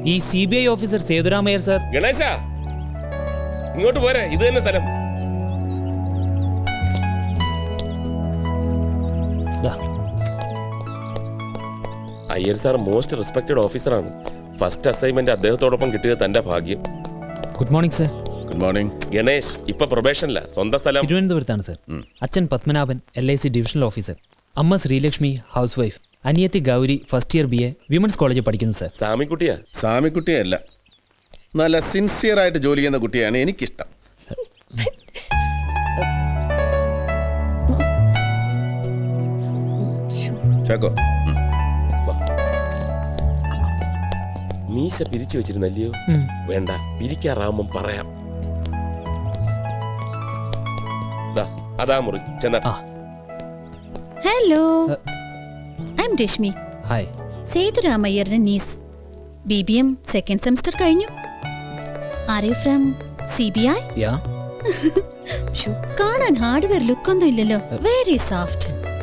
ഈ C B I officer Sethuramaiyer sir ഗണേശ ഇങ്ങോട്ട് പോരെ ഇത് തന്നെ സ്ഥലം ദാ, അയ്യർ സാർ മോസ്റ്റ് റെസ്പെക്റ്റഡ് ഓഫീസറാണ് ഫസ്റ്റ് അസൈൻമെന്റ് അദ്ദേഹത്തോടൊപ്പം കിട്ടിയത് തന്റെ ഭാഗ്യം good morning sir good morning Ganesh ഇപ്പൊ പ്രൊബേഷനില്ല സ്വന്തം സ്ഥലം തിരുവനന്തപുരത്താണ് സർ അച്ഛൻ Padmanabhan L I C divisional officer അമ്മ ശ്രീലക്ഷ്മി ഹൗസ് വൈഫ് അനിയത്തി Gauri first year B A women's കോളേജിൽ പഠിക്കുന്നു സർ സാമിക്കുട്ടിയാ സാമിക്കുട്ടിയല്ല നല്ല സിൻസിയർ ആയിട്ട് ജോലി ചെയ്യുന്ന കുട്ടിയാണ് എനിക്കിഷ്ടം ചാക്കോ ഉം. മീശ പിരിച്ചു വെച്ചിരുന്നല്ലയോ ഉം. വേണ്ട പിരിക്കാറാവുമ്പം പറയാം ദാ, അതാ മുറി ചെന്ന ആ hello I am Rashmi hi സേതുരാമയ്യറിന്റെ niece B B M second semester കഴിഞ്ഞു are you from C B I യാ കാണാൻ ഹാർഡ്വെയർ ലുക്കൊന്നും ഇല്ലല്ലോ very soft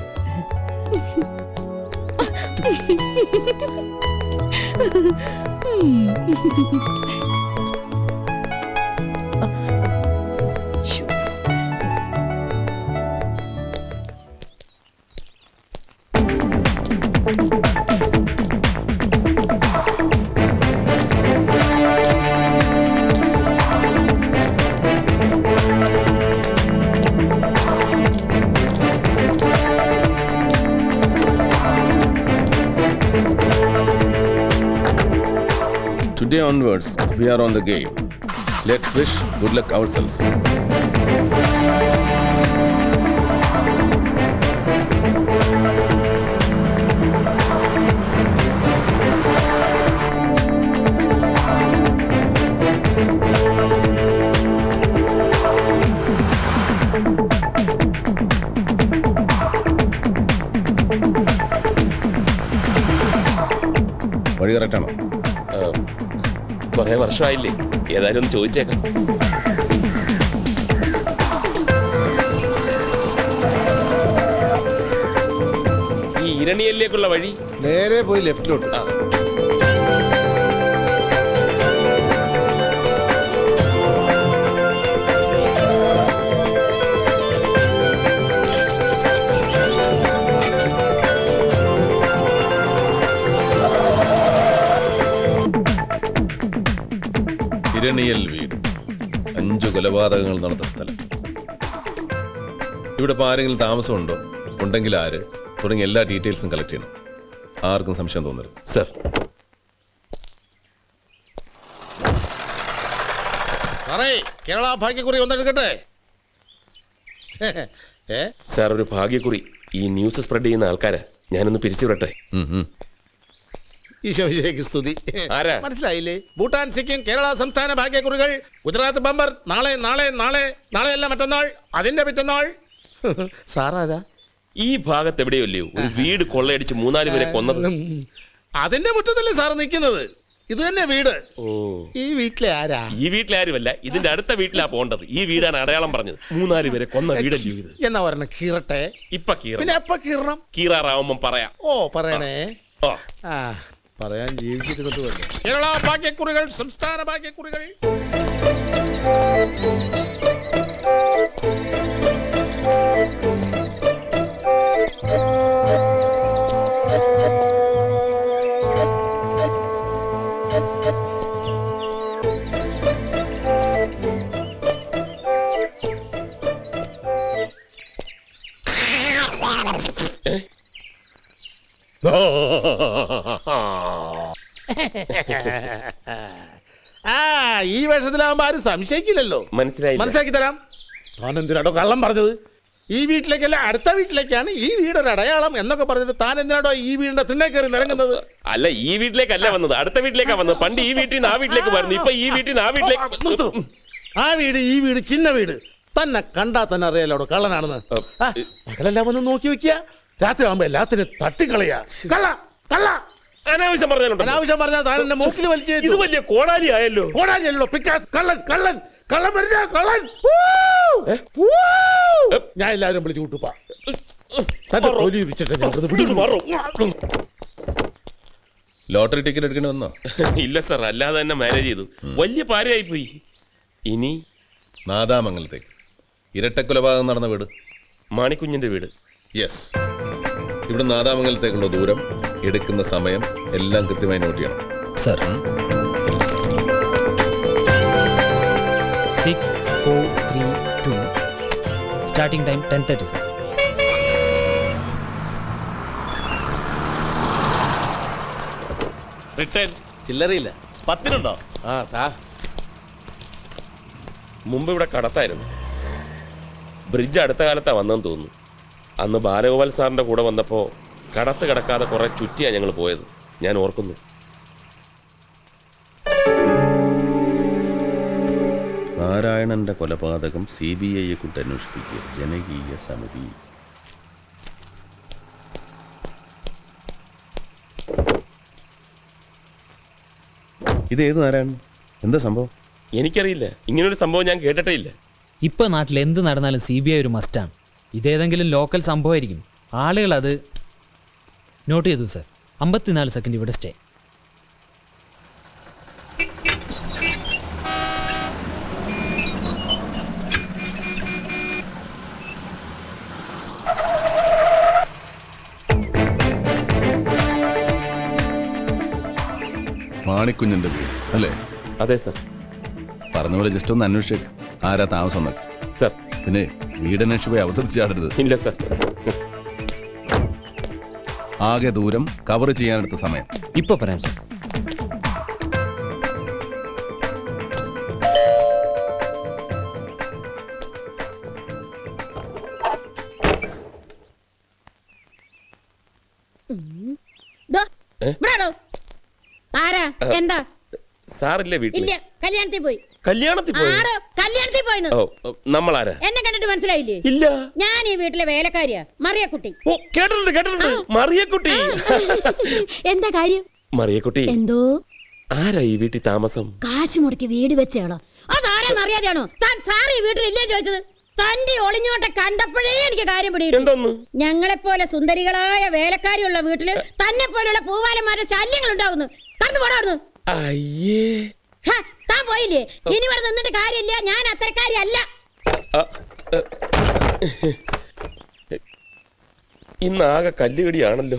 Today onwards, we are on the game. Let's wish good luck ourselves. വഴി കറക്റ്റാണോ കുറെ വർഷമായില്ലേ ഏതായാലും ഒന്ന് ചോദിച്ചേക്കാം ഈ ഇരണിയല്ലേക്കുള്ള വഴി നേരെ പോയി ലെഫ്റ്റിലോട്ട് ആ. ഇരണിയൽ വീട് അഞ്ചു കൊലപാതകങ്ങൾ നടന്ന സ്ഥലം ഇവിടെ ഇപ്പോൾ ആരെങ്കിലും താമസമുണ്ടോ ഉണ്ടെങ്കിൽ ആര് തുടങ്ങിയ എല്ലാ ഡീറ്റെയിൽസും കളക്ട് ചെയ്യണം ആർക്കും സംശയം തോന്നരുത് സർ സാറേ കേരള ഭാഗ്യക്കുറി ഒന്നെടുക്കട്ടെ ഏ സാർ ഒരു ഭാഗ്യക്കുറി ഈ ന്യൂസ് സ്പ്രെഡ് ചെയ്യുന്ന ആൾക്കാരാ ഞാനൊന്ന് പിരിച്ചു വിടട്ടെ ഉം, ഉം. ഈശോ വിജയ്ക്ക് സ്തുതി ആരാ? മനസ്സിലായില്ലേ ഭൂട്ടാൻ സിക്കിം കേരള സംസ്ഥാന ഭാഗ്യക്കുറികൾ ഗുജറാത്ത് ബമ്പർ നാളെ നാളെ നാളെ നാളെയല്ല മറ്റന്നാൾ അതിന്റെ പിറ്റന്നാൾ സാറാരാ ഈ ഭാഗത്ത് എവിടെയല്ലയോ ഒരു വീട് കൊള്ളയടിച്ച് മൂന്നാല് പേരെ കൊന്നത് ഉം. അതിന്റെ മുറ്റത്തല്ലേ സാറ് നിൽക്കുന്നത് ഇത് തന്നെ വീട് ഓ ഈ വീട്ടിലെ ആരാ ഈ വീട്ടിലാരുമല്ല ഇതിന്റെ അടുത്ത വീട്ടിലാ പോണ്ടത് ഈ വീടാണ് അടയാളം പറഞ്ഞത് മൂന്നാല് പേരെ കൊന്ന വീടല്ലയോ ഇത് എന്നാ പറഞ്ഞ കീറട്ടെ ഇപ്പൊ കീറ പിന്നെ എപ്പ കീറണം കീറാറാവുമ്പം പറയാം ഓ പറയണേ ഓ ആ പറയാൻ ജീവിച്ചിരുന്നിട്ട് വന്നു കേരള ഭാഗ്യക്കുറികൾ സംസ്ഥാന ഭാഗ്യക്കുറികൾ ആ ഈ വേഷത്തിലാവുമ്പോ ആരും സംശയിക്കില്ലല്ലോ മനസ്സിലായില്ല മനസ്സിലാക്കി തരാം താൻ എന്തിനാടോ കള്ളം പറഞ്ഞത് ഈ വീട്ടിലേക്കല്ല അടുത്ത വീട്ടിലേക്കാണ് ഈ വീടൊരു അടയാളം എന്നൊക്കെ പറഞ്ഞിട്ട് താൻ എന്തിനാടോ ഈ വീടിന്റെ തിണ്ണേ കയറി നിറങ്ങുന്നത് അല്ല ഈ വീട്ടിലേക്കല്ല വന്നത് അടുത്ത വീട്ടിലേക്കാ വന്നത് പണ്ട് ഈ വീട്ടിൽ നിന്ന് ആ വീട്ടിലേക്ക് വരുന്നു ഇപ്പൊ ഈ വീട്ടിൽ നിന്ന് ആ വീട്ടിലേക്ക് നിർത്തൂ. ആ വീട് ഈ വീട് ചിന്ന വീട് തന്നെ കണ്ടാ തന്നെ അറിയാലോ കള്ളനാണെന്ന് ആ, പകലെല്ലാം ഒന്ന് നോക്കി വെക്കുക രാത്രി ആവുമ്പോ എല്ലാത്തിനും തട്ടിക്കളയാ കള്ള കള്ള അനാവശ്യം പറഞ്ഞാലുണ്ടോ അനാവശ്യം പറഞ്ഞാൽ താൻ എന്റെ മൂക്കിൽ വലിച്ചു ഇത് വലിയ കോടാലി ആയല്ലോ ഓടാനല്ലോ പിക്കാസ് കള്ളൻ കള്ളൻ കള്ളൻ വരില്ല കള്ളൻ ഊ! ഊ! ഞാൻ എല്ലാവരും വിളിച്ചു കൂട്ടുപ്പാ തന്റെ തൊലി വിരിച്ചിട്ട് ഞാൻ ഇവിടുന്ന് വിടുന്നു. ലോട്ടറി ടിക്കറ്റ് എടുക്കേണ്ടി വന്നോ ഇല്ല സാർ അല്ലാതെ തന്നെ മാനേജ് ചെയ്തു വലിയ പാരയായി പോയി ഇനി നാദാമംഗലത്തേക്ക് ഇരട്ടക്കൊലപാതകം നടന്ന വീട് മാണിക്കുഞ്ഞിന്റെ വീട് യെസ് ഇവിടെ നാദാമംഗലത്തേക്കുള്ള ദൂരം എടുക്കുന്ന സമയം എല്ലാം കൃത്യമായി നോട്ട് ചെയ്യണം sir six four three two starting time ten thirty sir return ചില്ലറയില്ല പത്തിനുണ്ടോ ആ താ മുമ്പ് ഇവിടെ കടത്തായിരുന്നു ബ്രിഡ്ജ് അടുത്ത കാലത്താ വന്നെന്ന് തോന്നുന്നു അന്ന് ബാലഗോപാൽ സാറിന്റെ കൂടെ വന്നപ്പോൾ കടത്ത് കിടക്കാതെ കുറെ ചുറ്റിയാ ഞങ്ങൾ പോയത് ഞാൻ ഓർക്കുന്നു നാരായണന്റെ കൊലപാതകം സി ബി ഐയെ കൊണ്ട് അന്വേഷിപ്പിക്കുക ജനകീയ സമിതി ഇത് ഏത് നാരായണൻ എന്താ സംഭവം എനിക്കറിയില്ല ഇങ്ങനൊരു സംഭവം ഞാൻ കേട്ടിട്ടേ ഇല്ല ഇപ്പോൾ നാട്ടിൽ എന്ത് നടന്നാലും സി ബി ഐ ഒരു മസ്റ്റാണ് ഇതേതെങ്കിലും ലോക്കൽ സംഭവമായിരിക്കും ആളുകൾ അത് നോട്ട് ചെയ്തു സർ അമ്പത്തിനാല് സെക്കൻഡ് ഇവിടെ സ്റ്റേ മാണിക്കുഞ്ഞിന്റെ വീട് അല്ലേ അതെ സർ പറഞ്ഞ പോലെ ജസ്റ്റ് ഒന്ന് അന്വേഷിച്ചേക്ക് ആരാ താമസം എന്നൊക്കെ സർ പിന്നെ വീട് അന്വേഷിച്ച് പോയി അവതരിച്ച് ചാടരുത് ഇല്ല സർ ആകെ ദൂരം കവർ ചെയ്യാനെടുത്ത സമയം ഇപ്പോൾ പറയാം സർ ദോ, ഏ? ഇവിടാടോ. ആരാ എന്താ സാറില്ലേ വീട്ടിൽ ഇല്ല കല്യാണത്തിൽ പോയി കല്യാണത്തിൽ പോയി ആടോ കല്യാണത്തിൽ പോയിന്ന് ഓ ഓ, നമ്മളാരാ എന്നെ കണ്ടിട്ട് മനസ്സിലായില്ലേ ഇല്ല ഞാൻ ഈ വീട്ടിലെ വേലക്കാരിയാ മറിയക്കുട്ടി ഓ കേട്ടിട്ടുണ്ട് കേട്ടിട്ടുണ്ട് മറിയക്കുട്ടി എന്താ കാര്യം മറിയക്കുട്ടി എന്തോ ആരാ ഈ വീട്ടിൽ താമസം കാശ് മുടക്കി വീട് വെച്ചയാളോ അതാരെന്ന് അറിയാതെയാണോ താൻ സാറ് ഈ വീട്ടിൽ ഇല്ലേ ചോദിച്ചത് തന്റെ ഒളിഞ്ഞോട്ടെ കണ്ടപ്പോഴേ എനിക്ക് കാര്യം പിടിയിട്ടു എന്തോന്ന് ഞങ്ങളെപ്പോലെ സുന്ദരികളായ വേലക്കാരിയുള്ള വീട്ടില് തന്നെ പോലുള്ള പൂവാലന്മാരുടെ ശല്യങ്ങൾ ഉണ്ടാവുന്നു കടന്നു പോടാവുന്നു അയ്യേ താൻ പോയില്ലേ ഇനി ഇവിടെ നിന്നിട്ട് കാര്യമില്ല ഞാൻ അത്തരക്കാരി അല്ല അ, എ, ഇന്നാകെ കല്ലുകടിയാണല്ലോ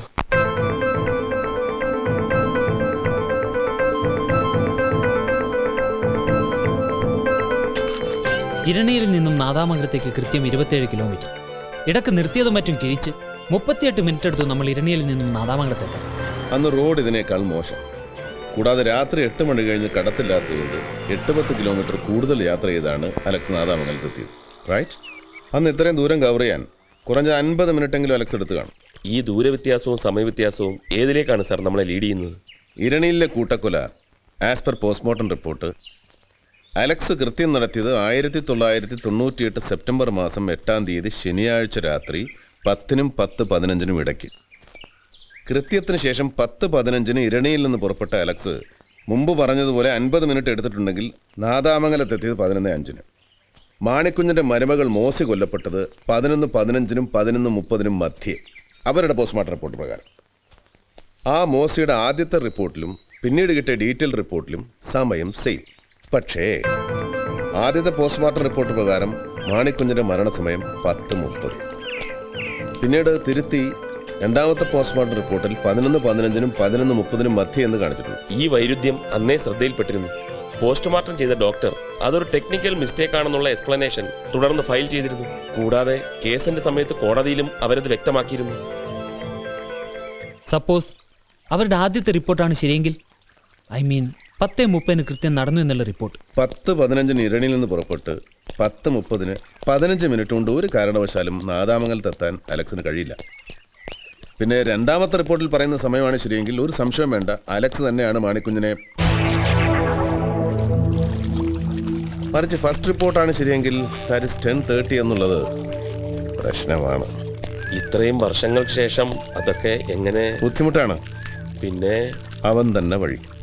ഇരണിയിൽ നിന്നും നാദാമംഗലത്തേക്ക് കൃത്യം ഇരുപത്തിയേഴ് കിലോമീറ്റർ ഇടക്ക് നിർത്തിയതും മറ്റും കിഴിച്ച് മുപ്പത്തിയെട്ട് മിനിറ്റ് എടുത്തു നമ്മൾ ഇരണിയിൽ നിന്നും നാദാമംഗലത്തെത്താൻ അന്ന് റോഡ് ഇതിനേക്കാൾ മോശം കൂടാതെ രാത്രി എട്ട് മണി കഴിഞ്ഞ് കടത്തില്ലാത്തതുകൊണ്ട് എട്ട് പത്ത് കിലോമീറ്റർ കൂടുതൽ യാത്ര ചെയ്താണ് അലക്സ് നാദാമംഗലത്തെത്തിയത് റൈറ്റ് അന്ന് ഇത്രയും ദൂരം കവർ ചെയ്യാൻ കുറഞ്ഞ അൻപത് മിനിറ്റെങ്കിലും അലക്സ് എടുത്ത് കാണും ഈ ദൂരവ്യത്യാസവും സമയവ്യത്യാസവും ഏതിലേക്കാണ് സാർ നമ്മളെ ലീഡ് ചെയ്യുന്നത് ഇരണിയിലെ കൂട്ടക്കൊല as per postmortem report Alex കൃത്യം നടത്തിയത് ആയിരത്തി തൊള്ളായിരത്തി തൊണ്ണൂറ്റിയെട്ട് സെപ്റ്റംബർ മാസം എട്ടാം തീയതി ശനിയാഴ്ച രാത്രി പത്തിനും പത്ത് പതിനഞ്ചിനും ഇടയ്ക്ക് കൃത്യത്തിന് ശേഷം പത്ത് പതിനഞ്ചിന് ഇരണിയിൽ നിന്ന് പുറപ്പെട്ട അലക്സ് മുമ്പ് പറഞ്ഞതുപോലെ അൻപത് മിനിറ്റ് എടുത്തിട്ടുണ്ടെങ്കിൽ നാദാമംഗലത്തെത്തിയത് പതിനൊന്ന് അഞ്ചിന് മാണിക്കുഞ്ഞിന്റെ മരുമകൾ മോസി കൊല്ലപ്പെട്ടത് പതിനൊന്ന് പതിനഞ്ചിനും പതിനൊന്ന് മുപ്പതിനും മധ്യേ അവരുടെ പോസ്റ്റ്മോർട്ടം റിപ്പോർട്ട് പ്രകാരം ആ മോസിയുടെ ആദ്യത്തെ റിപ്പോർട്ടിലും പിന്നീട് കിട്ടിയ ഡീറ്റെയിൽ റിപ്പോർട്ടിലും സമയം സെയിം പക്ഷേ ആദ്യത്തെ പോസ്റ്റ്മോർട്ടം റിപ്പോർട്ട് പ്രകാരം മാണിക്കുഞ്ഞിന്റെ മരണസമയം പത്ത് മുപ്പത് പിന്നീട് തിരുത്തി രണ്ടാമത്തെ പോസ്റ്റ്മോർട്ടം റിപ്പോർട്ടിൽ പതിനൊന്ന് പതിനഞ്ചിനും പതിനൊന്ന് മുപ്പതിനും മധ്യ എന്ന് കാണിച്ചിട്ടുണ്ട് ഈ വൈരുദ്ധ്യം അന്നേ ശ്രദ്ധയിൽപ്പെട്ടിരുന്നു പോസ്റ്റ്മോർട്ടം ചെയ്ത ഡോക്ടർ അതൊരു ടെക്നിക്കൽ മിസ്റ്റേക്ക് ആണെന്നുള്ള എക്സ്പ്ലനേഷൻ തുടർന്ന് ഫയൽ ചെയ്തിരുന്നു കൂടാതെ കേസിന്റെ സമയത്ത് കോടതിയിലും അവരത് വ്യക്തമാക്കിയിരുന്നു സപ്പോസ് അവരുടെ ആദ്യത്തെ റിപ്പോർട്ടാണ് ശരിയെങ്കിൽ ഐ മീൻ പത്തേ മുപ്പതിന് കൃത്യം നടന്നു എന്നുള്ള റിപ്പോർട്ട് പത്ത് പതിനഞ്ചിന് ഇരണിയിൽ നിന്ന് പുറപ്പെട്ട് പത്ത് മുപ്പതിന് പതിനഞ്ച് മിനിറ്റ് കൊണ്ട് ഒരു കാരണവശാലും നാദാമംഗലത്തെത്താൻ അലക്സിന് കഴിയില്ല പിന്നെ രണ്ടാമത്തെ റിപ്പോർട്ടിൽ പറയുന്ന സമയമാണ് ശരിയെങ്കിൽ ഒരു സംശയം വേണ്ട അലക്സ് തന്നെയാണ് മാണിക്കുഞ്ഞിനെ മറിച്ച് ഫസ്റ്റ് റിപ്പോർട്ടാണ് ശരിയെങ്കിൽ ദാറ്റ് ഇസ് ടെൻ തേർട്ടി എന്നുള്ളത് പ്രശ്നമാണ് ഇത്രയും വർഷങ്ങൾക്ക് ശേഷം അതൊക്കെ എങ്ങനെ ബുദ്ധിമുട്ടാണ് പിന്നെ അവൻ തന്നെ വഴി